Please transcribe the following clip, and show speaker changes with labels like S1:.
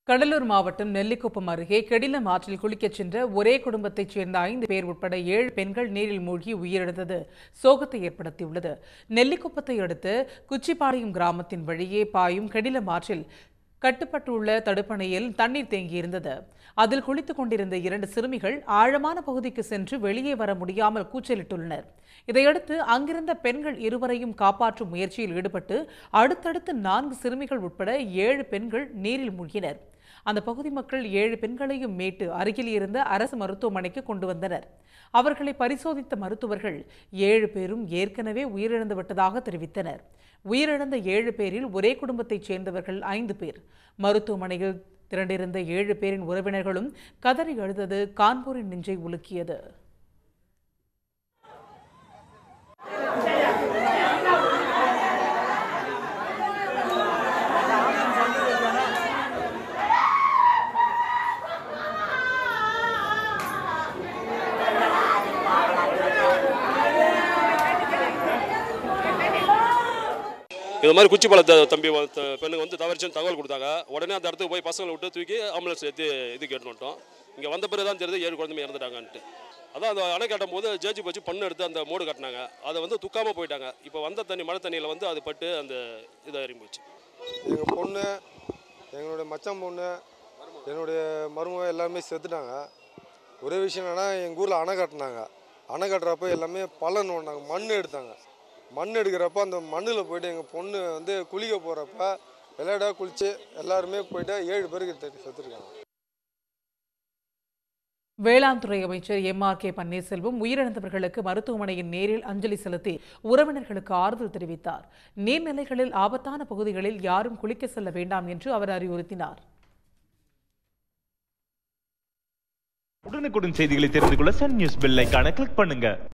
S1: கடலூர் மாவட்டம் நெல்லிக்குப்பம் அருகே கெடிலம் ஆற்றில் குளிக்கச் சென்ற ஒரே குடும்பத்தைச் சேர்ந்த ஐந்து பேர் உட்பட ஏழு பெண்கள் நீரில் மூழ்கி உயிரிழந்தது சோகத்தை ஏற்படுத்தியுள்ளது நெல்லிக்குப்பத்தை அடுத்து குச்சிப்பாளையம் கிராமத்தின் வழியே பாயும் கெடிலம் ஆற்றில் கட்டுப்பட்டுள்ள தடுப்பணையில் தண்ணீர் தேங்கியிருந்தது அதில் குளித்துக் கொண்டிருந்த இரண்டு சிறுமிகள் ஆழமான பகுதிக்கு சென்று வெளியே வர முடியாமல் கூச்சலிட்டுள்ளனர் இதையடுத்து அங்கிருந்த பெண்கள் இருவரையும் காப்பாற்றும் முயற்சியில் ஈடுபட்டு அடுத்தடுத்து நான்கு சிறுமிகள் உட்பட ஏழு பெண்கள் நீரில் மூழ்கினர் அந்த பகுதி மக்கள் ஏழு பெண்களையும் மீட்டு அருகில் இருந்த அரசு மருத்துவமனைக்கு கொண்டு வந்தனர் அவர்களை பரிசோதித்த மருத்துவர்கள் ஏழு பேரும் ஏற்கனவே உயிரிழந்து விட்டதாக தெரிவித்தனர் உயிரிழந்த ஏழு பேரில் ஒரே குடும்பத்தைச் சேர்ந்தவர்கள் ஐந்து பேர் மருத்துவமனையில் திரண்டிருந்த ஏழு பேரின் உறவினர்களும் கதறி அழுதது கான்பூரின் நெஞ்சை உலுக்கியது
S2: இது மாதிரி குச்சிப்பாளத்தை தம்பி வ- த- பெண்ணுங்க வந்து தவறிச்சுன்னு தகவல் கொடுத்தாங்க உடனே அந்த இடத்துக்கு போய் பசங்களை விட்டு தூக்கி ஆம்புலன்ஸ் ஏற்றி இது கேட்டு வந்துட்டோம் இங்கே வந்த பிறகு தான் தெரியுது ஏழு குழந்தைங்க இறந்துட்டாங்கன்ட்டு அதான் அந்த அணை கட்டும் போது ஜேஜி வச்சு பண்ணு எடுத்து அந்த மோடு கட்டினாங்க அதை வந்து துக்காமல் போயிட்டாங்க இப்போ வந்த தண்ணி மழை தண்ணியில் வந்து அது பட்டு அந்த இதாக இறங்கி போச்சு
S3: எங்கள் பொண்ணு எங்களுடைய மச்சான் பொண்ணு என்னுடைய மருமக எல்லாருமே செத்துட்டாங்க ஒரே விஷயம் என்னன்னா எங்கள் ஊரில் அணை கட்டினாங்க அணை கட்டுறப்ப எல்லாமே பள்ளம் நோண்டினாங்க மண் எடுத்தாங்க மண் எடுக்கிறப்ப அந்த மண்ணில் போயிட்டு எங்கள் பொண்ணு வந்து குளிக்க போகிறப்ப விளையாட குளித்து எல்லாருமே போயிட்டு ஏழு பேருக்கு தெ- செத்துருக்காங்க
S1: வேளாண் துறை அமைச்சர் எம் ஆர் கே பன்னீர்செல்வம் உயிரிழந்தவர்களுக்கு மருத்துவமனையின் நேரில் அஞ்சலி செலுத்தி உறவினர்களுக்கு ஆறுதல் தெரிவித்தார் நீர்நிலைகளில் ஆபத்தான பகுதிகளில் யாரும் குளிக்க செல்ல வேண்டாம் என்று அவர் அறிவுறுத்தினார்
S4: உடனுக்குடன் செய்திகளை தெரிந்து கொள்ள சன் நியூஸ் பெல் ஐகானை கிளிக் பண்ணுங்க